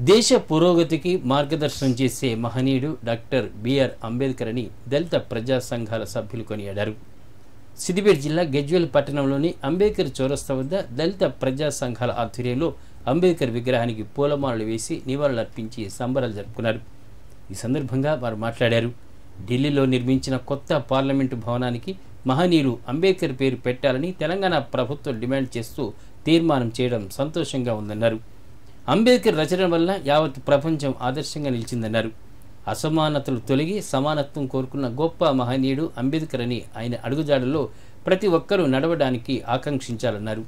దేశ పురోగతికి మార్గదర్శనం చేసే మహనీయుడు డాక్టర్ బిఆర్ అంబేద్కర్ అని దళిత ప్రజా సంఘాల సభ్యులు కొనియాడారు సిద్దిపేట జిల్లా గజ్వేల్ పట్టణంలోని అంబేద్కర్ చౌరస్తా వద్ద దళిత ప్రజా సంఘాల ఆధ్వర్యంలో అంబేద్కర్ విగ్రహానికి పూలమాలలు వేసి నివాళులర్పించి సంబరాలు జరుపుకున్నారు ఈ సందర్భంగా వారు మాట్లాడారు ఢిల్లీలో నిర్మించిన కొత్త పార్లమెంటు భవనానికి మహనీయులు అంబేద్కర్ పేరు పెట్టాలని తెలంగాణ ప్రభుత్వం డిమాండ్ చేస్తూ తీర్మానం చేయడం సంతోషంగా ఉందన్నారు అంబేద్కర్ రచన వల్ల యావత్ ప్రపంచం ఆదర్శంగా నిలిచిందన్నారు అసమానతలు తొలగి సమానత్వం కోరుకున్న గొప్ప మహనీయుడు అంబేద్కర్ అని ఆయన అడుగుజాడల్లో ప్రతి ఒక్కరూ నడవడానికి ఆకాంక్షించాలన్నారు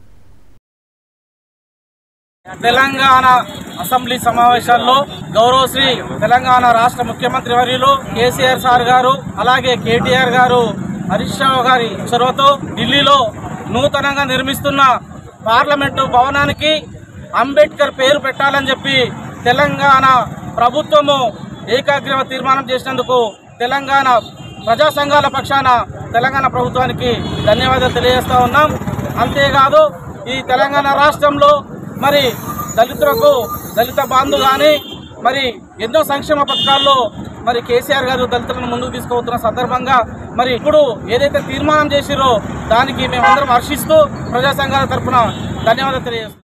తెలంగాణ అసెంబ్లీ సమావేశాల్లో గౌరవశ్రీ తెలంగాణ రాష్ట్ర ముఖ్యమంత్రి వర్యులు కేసీఆర్ సార్ గారు అలాగే కేటీఆర్ గారు హరీష్ రావు గారి చొరవతో ఢిల్లీలో నూతనంగా నిర్మిస్తున్న పార్లమెంటు భవనానికి అంబేద్కర్ పేరు పెట్టాలని చెప్పి తెలంగాణ ప్రభుత్వము ఏకాగ్రీవ తీర్మానం చేసినందుకు తెలంగాణ ప్రజా సంఘాల పక్షాన తెలంగాణ ప్రభుత్వానికి ధన్యవాదాలు తెలియజేస్తా ఉన్నాం అంతేకాదు ఈ తెలంగాణ రాష్ట్రంలో మరి దళితులకు దళిత బాంధు కానీ మరి ఎన్నో సంక్షేమ పథకాల్లో మరి కేసీఆర్ గారు దళితులను ముందుకు తీసుకుపోతున్న సందర్భంగా మరి ఇప్పుడు ఏదైతే తీర్మానం చేసిరో దానికి మేమందరం హర్షిస్తూ ప్రజా సంఘాల తరఫున ధన్యవాదాలు తెలియజేస్తాం